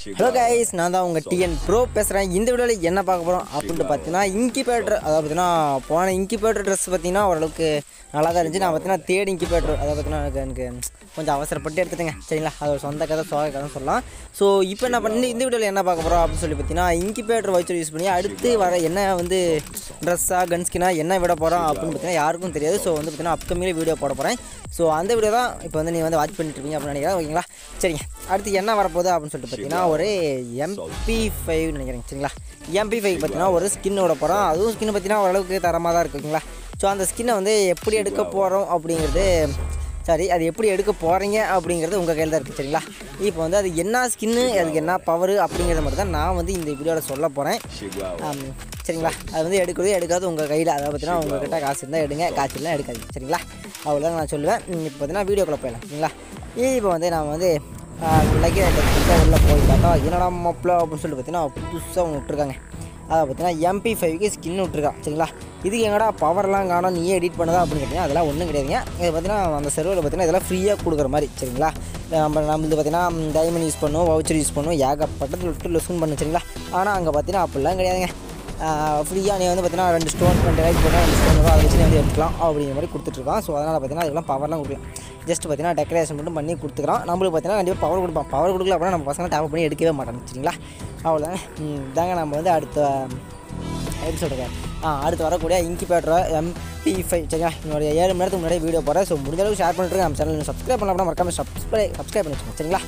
hello guys நான் தான் உங்கள் டிஎன் ப்ரோ பேசுகிறேன் இந்த வீடியோவில் என்ன பார்க்க போகிறோம் அப்படின்ட்டு பார்த்தீங்கன்னா இன்கிபேட்டர் அதாவது பார்த்தீங்கன்னா போன இன்கிபேட்டர் ட்ரெஸ் பார்த்தீங்கன்னா ஓரளவுக்கு நல்லா தான் இருந்துச்சு நான் பார்த்தீங்கன்னா தேர்ட் இன்கிபேட்டர் அதை பார்த்தீங்கன்னா எனக்கு எனக்கு கொஞ்சம் அவசரப்பட்டு எடுத்துட்டேங்க சரிங்களா அது ஒரு சொந்த கதை சோக கதை சொல்லலாம் ஸோ இப்போ என்ன பண்ணி இந்த வீடியோவில் என்ன பார்க்க போகிறோம் அப்படின்னு சொல்லி பார்த்தீங்கன்னா இன்கிபேட்டர் வச்சு யூஸ் பண்ணி அடுத்து வர என்ன வந்து ட்ரெஸ்ஸாக கன்ஸ்கினாக என்ன விட போகிறோம் அப்படின்னு பார்த்தீங்கன்னா யாருக்கும் தெரியாது ஸோ வந்து பார்த்தீங்கன்னா அப்கமிங்கில் வீடியோ போட போகிறேன் ஸோ அந்த வீடியோ தான் இப்போ வந்து நீங்கள் வந்து வாட்ச் பண்ணிட்டு இருப்பீங்க அப்படின்னு நினைக்கிறேன் ஓகேங்களா சரிங்க அடுத்து என்ன வரப்போகுது அப்படின்னு சொல்லிட்டு பார்த்தீங்கன்னா ஒரு எம்பி ஃபைவ் நினைக்கிறேன் சரிங்களா எம்பி ஃபைவ் பார்த்தீங்கன்னா ஒரு ஸ்கின் விட போகிறோம் அதுவும் ஸ்கின் பார்த்தீங்கன்னா ஓரளவுக்கு தரமாக தான் இருக்கு ஓகேங்களா ஸோ அந்த ஸ்கின்னை வந்து எப்படி எடுக்க போகிறோம் அப்படிங்கிறது சரி அது எப்படி எடுக்க போகிறீங்க அப்படிங்கிறது உங்கள் கையில் தான் இருக்குது சரிங்களா இப்போ வந்து அது என்ன ஸ்கின்னு அதுக்கு என்ன பவர் அப்படிங்கிறத மட்டும் தான் நான் வந்து இந்த வீடியோவில் சொல்ல போகிறேன் ஆம், சரிங்களா அது வந்து எடுக்கிறது எடுக்காது உங்கள் கையில் அதை பார்த்தீங்கன்னா உங்கள்கிட்ட காசு இருந்தால் எடுங்க காசு இல்லை எடுக்காதீங்க சரிங்களா அவ்வளோதான் நான் சொல்லுவேன் ம், இப்போ பார்த்தீங்கன்னா வீடியோக்குள்ளே போயிடலாம் சரிங்களா இப்போ வந்து நான் வந்து லக்கி உள்ளே போய் பார்த்தா என்னடா மப்பிள அப்படின்னு சொல்லிட்டு பார்த்தீங்கன்னா புதுசாக ஒன்று விட்ருக்காங்க அதை பார்த்தீங்கன்னா எம்பி ஃபைவ்க்கு ஸ்கின் விட்ருக்கான் சரிங்களா இதுக்கு எங்கடா பவர்லாம் காணும் நீயே எடிட் பண்ணதா அப்படின்னு கேட்டிங்கன்னா அதெல்லாம் ஒன்றும் கிடையாதுங்க இது பார்த்தீங்கன்னா அந்த செர்வரில் பார்த்தீங்கன்னா இதெல்லாம் ஃப்ரீயாக கொடுக்குற மாதிரி சரிங்களா நம்ம நம்ம இது பார்த்தீங்கன்னா டைமண்ட் யூஸ் பண்ணுவோம் வவுச்சர் யூஸ் பண்ணுவோம் ஏகப்பட்டது விட்டு லொஸ்கன் பண்ணு சரிங்களா ஆனால் அங்கே பார்த்தீங்கன்னா அப்படிலாம் கிடையாதுங்க ஃப்ரீயாக நீ வந்து பார்த்தீங்கன்னா ரெண்டு ஸ்டோன் ரெண்டு ரைட் போட்டால் ரெண்டு ஸ்டோன் வரும் அதை வச்சு நீ வந்து எடுத்துக்கலாம் அப்படிங்கிற மாதிரி கொடுத்துட்ருக்கான் ஸோ அதனால் பார்த்தீங்கன்னா அதெல்லாம் பவர்லாம் கொடுக்கலாம் ஜஸ்ட் பார்த்தீங்கன்னா டெக்கரேஷன் மட்டும் பண்ணி கொடுத்துக்கிறான் நம்மளுக்கு பார்த்தீங்கன்னா கண்டிப்பாக பவர் கொடுப்பான் பவர் கொடுக்கல அப்படின்னா நம்ம பசங்க டேப் பண்ணி எடுக்கவே மாட்டாங்க சரிங்களா அவ்வளோதாங்க ம், இதாங்க நம்ம வந்து அடுத்த எப்படி சொல்கிறது ஆ அடுத்து வரக்கூடிய இன்கிபேட்டர் எம்பி ஃபைவ் சரிங்களா என்னுடைய ஏழு மணி நேரத்துக்கு முன்னாடி வீடியோ போகிறேன் ஸோ முடிஞ்ச அளவுக்கு ஷேர் பண்ணிட்டு நம்ம சேனல் சப்ஸ்கிரைப் பண்ணலாம் மறக்காம சப்ஸ்கிரைப் சப்ஸ்கிரைப் பண்ணி வச்சுக்கோங்க சரிங்களா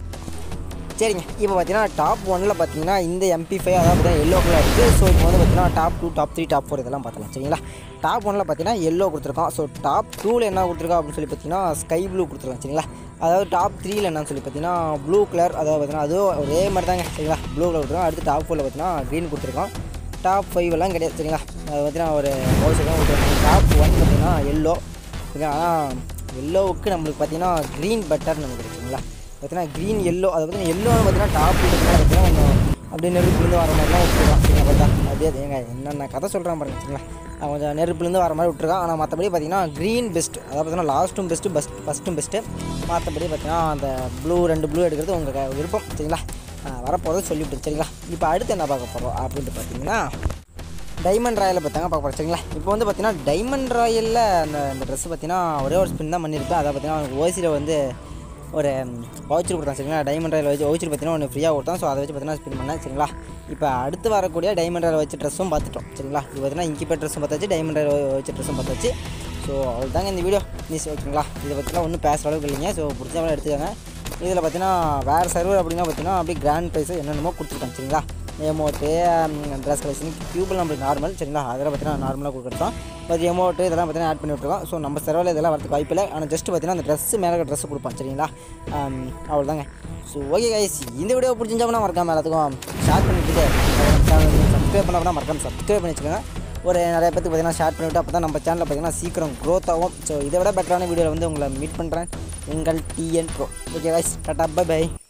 சரிங்க இப்போ பார்த்தீங்கன்னா டாப் ஒனில் பார்த்தீங்கன்னா இந்த எம்பி ஃபைவ் அதாவது பார்த்தீங்கன்னா எல்லோ கலர் இருக்குது ஸோ இப்போ வந்து பார்த்தீங்கன்னா top two top three top four இதெல்லாம் பார்த்துக்கலாம் சரிங்களா டாப் ஒனில் பார்த்தீங்கன்னா எல்லோ கொடுத்துருக்கோம் ஸோ டாப் டூவில் என்ன கொடுத்துருக்கோம் அப்படின்னு சொல்லி பார்த்தீங்கன்னா ஸ்கை ப்ளூ கொடுத்துருக்கோம் சரிங்களா அதாவது டாப் த்ரீயில் என்னன்னு சொல்லி பார்த்தீங்கன்னா ப்ளூ கலர் அதாவது பார்த்தீங்கன்னா அதுவும் ஒரே மாதிரி தாங்க சரிங்களா ப்ளூ கலர் கொடுத்துருக்கோம் அடுத்து டாப் ஃபோரில் பார்த்தீங்கன்னா க்ரீன் கொடுத்துருக்கோம் டாப் ஃபைவ் எல்லாம் கிடையாது சரிங்களா அது பார்த்தீங்கன்னா ஒரு பவுசர் தான் கொடுத்துருக்காங்க டாப் ஒன் பார்த்தீங்கன்னா எல்லோ சரிங்களா ஆனால் எல்லோவுக்கு நம்மளுக்கு பார்த்தீங்கன்னா க்ரீன் பெட்டர்னு நினைக்கிறேன் சரிங்களா பார்த்தீங்கன்னா க்ரீன் எல்லோ அதை பார்த்தீங்கன்னா எல்லோ பார்த்தீங்கன்னா டாப் பார்த்தீங்கன்னா கொஞ்சம் அப்படியே நெருப்புலேருந்து வர மாதிரிலாம் விட்டுருக்கான் சரிங்களா பார்த்தா அதே அது ஏங்க என்னென்ன கதை சொல்கிறான் பாருங்க சரிங்களா அவன் கொஞ்சம் நெருப்புலேருந்து வர மாதிரி விட்டுருக்கான் ஆனால் மற்றபடி பார்த்தீங்கன்னா க்ரீன் பெஸ்ட் அதாவது பார்த்தீங்கன்னா லாஸ்ட்டும் பெஸ்ட்டு பெஸ்ட் ஃபஸ்ட்டும் பெஸ்ட்டு மற்றபடி பார்த்தீங்கன்னா அந்த ப்ளூ ரெண்டு ப்ளூ எடுக்கிறது உங்கள் க- விருப்பம் சரிங்களா வரப்போகிறது சொல்லிவிட்டு சரிங்களா இப்போ அடுத்து என்ன பார்க்க போகிறோம் அப்படின்ட்டு பார்த்தீங்கன்னா டைமண்ட் ராயலை பார்த்தாங்க பார்க்க போகிறோம் சரிங்களா இப்போ வந்து பார்த்தீங்கன்னா டைமண்ட் ராயலில் அந்த அந்த ட்ரெஸ் பார்த்தீங்கன்னா ஒரே ஒரு ஸ்பின் தான் பண்ணியிருப்பேன் அதை பார்த்தீங்கன்னா அவனுக்கு ஓசியில் வந்து ஒரு வவுச்சர் கொடுத்தான் சரிங்களா டைமண்ட் ராயல் வச்சு வவுச்சர் பார்த்தீங்கன்னா ஒன்று ஃப்ரீயாக கொடுத்தான் ஸோ அதை வச்சு பார்த்தீங்கன்னா ஸ்பின் பண்ணேன் சரிங்களா இப்போ அடுத்து வரக்கூடிய டைமண்ட் ராயல் வச்சு ட்ரெஸ்ஸும் பார்த்துட்டோம் சரிங்களா இது பார்த்தீங்கன்னா இன்கிபேட் ட்ரெஸ்ஸும் பார்த்தாச்சு டைமண்ட் ராயல் வச்சு ட்ரெஸ்ஸும் பார்த்தாச்சு ஸோ அவ்வளோதாங்க இந்த வீடியோ நியூஸ் ஓகேங்களா இதை பற்றிலாம் ஒன்றும் பேசுகிற அளவுக்கு இல்லைங்க ஸோ பிடிச்சவங்கள எடுத்துக்கோங்க இதில் பார்த்தீங்கன்னா வேறு சர்வர் அப்படின்னா பார்த்தீங்கன்னா அப்படியே கிராண்ட் ப்ரைஸ் என்னென்னமோ கொடுத்துருக்காங்க சரிங்களா எமோட்டு ட்ரெஸ் கலெக்ஷன் கியூபிள் நம்மளுக்கு நார்மல் சரிங்களா அதெல்லாம் பார்த்தீங்கன்னா நார்மலாக கொடுக்குறோம் பட் எமோட்டு இதெல்லாம் பார்த்தீங்கன்னா ஆட் பண்ணி விட்ருக்கோம் ஸோ நம்ம சர்வரில் இதெல்லாம் வரதுக்கு வாய்ப்பு இல்லை ஆனால் ஜஸ்ட் பார்த்தீங்கன்னா அந்த ட்ரெஸ் மேலே ட்ரெஸ் கொடுப்பான் சரிங்களா ஆம், அவ்வளோதாங்க ஸோ ஓகே கைஸ் இந்த வீடியோ பிடிச்சிருந்தா மறக்காம எல்லாத்துக்கும் ஷேர் பண்ணிவிட்டு சப்ஸ்கிரைப் பண்ண மறக்காம சப்ஸ்கிரைப் பண்ணி வச்சுக்கோங்க ஒரு நிறைய பேருக்கு பார்த்தீங்கன்னா ஷேர் பண்ணிவிட்டு அப்போ தான் நம்ம சேனலில் பார்த்தீங்கன்னா சீக்கிரம் க்ரோத் ஆகும் ஸோ இதை விட பெட்டரான வீடியோவில் வந்து உங்களை மீட் பண்ணுறேன் உங்கள் டிஎன் ப்ரோ ஓகே கைஸ் டாட்டா பை பை